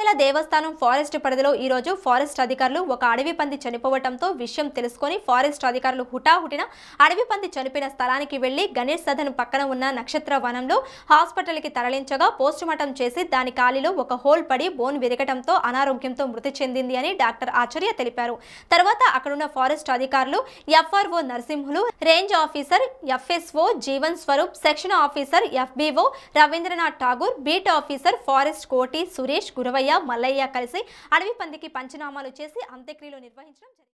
తిరుమల దేవస్థానం ఫారెస్ట్ పరిధిలో ఈ రోజు ఫారెస్ట్ అధికారులు ఒక అడవి పంది చనిపోవడంతో విషయం తెలుసుకొని ఫారెస్ట్ అధికారులు హుటాహుటిన అడవి పంది చనిపోయిన స్థలానికి వెళ్లి గణేష్ సదన్ పక్కన ఉన్న నక్షత్ర వనంలో హాస్పిటల్కి తరలించగా పోస్టుమార్టం చేసి దాని కాలిలో ఒక హోల్ పడి బోన్ విరగటంతో అనారోగ్యంతో మృతి చెందింది అని డాక్టర్ ఆచార్య తెలిపారు తర్వాత అక్కడున్న ఫారెస్ట్ అధికారులు FRO Narasimhulu range officer FSO Jeevan Swaroop section officer FBO Rabindranath Tagore beat officer forest Koti Suresh Guravayya Mallayya కలిసి అడవి పందికి పంచనామాలు చేసి అంత్యక్రియలు నిర్వహించడం జరిగింది